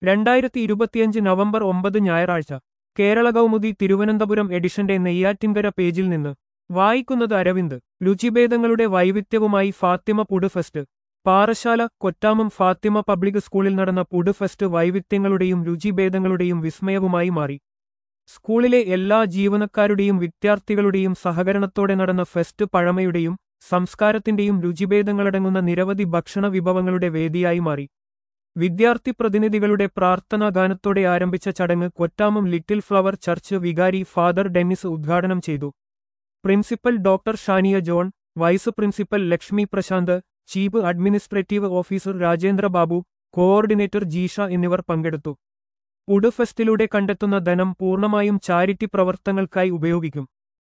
രണ്ടായിരത്തി ഇരുപത്തിയഞ്ച് നവംബർ ഒമ്പത് ഞായറാഴ്ച കേരള കൗമുദി തിരുവനന്തപുരം എഡിഷന്റെ നെയ്യാറ്റിൻകര പേജിൽ നിന്ന് വായിക്കുന്നത് അരവിന്ദ് രുചിഭേദങ്ങളുടെ വൈവിധ്യവുമായി Fathima food fest Parassala Kottamam Fathima public സ്കൂളിൽ നടന്ന പുഡ് ഫെസ്റ്റ് വൈവിധ്യങ്ങളുടെയും രുചിഭേദങ്ങളുടെയും വിസ്മയവുമായി മാറി സ്കൂളിലെ എല്ലാ ജീവനക്കാരുടെയും വിദ്യാർത്ഥികളുടെയും സഹകരണത്തോടെ നടന്ന ഫെസ്റ്റ് പഴമയുടെയും സംസ്കാരത്തിന്റെയും രുചിഭേദങ്ങളടങ്ങുന്ന നിരവധി ഭക്ഷണ വിഭവങ്ങളുടെ വേദിയായി മാറി വിദ്യാർത്ഥി പ്രതിനിധികളുടെ പ്രാർത്ഥനാ ഗാനത്തോടെ ആരംഭിച്ച ചടങ്ങ് കൊറ്റാമം ലിറ്റിൽ ഫ്ലവർ ചർച്ച് വികാരി ഫാദർ ഡെന്നിസ് ഉദ്ഘാടനം ചെയ്തു principal doctor Shania John vice principal Lakshmi Prashanth chief administrative officer Rajendra Babu coordinator Jeesha എന്നിവർ പങ്കെടുത്തു പുഡ് ഫെസ്റ്റിലൂടെ കണ്ടെത്തുന്ന ധനം പൂർണ്ണമായും ചാരിറ്റി പ്രവർത്തനങ്ങൾക്കായി ഉപയോഗിക്കും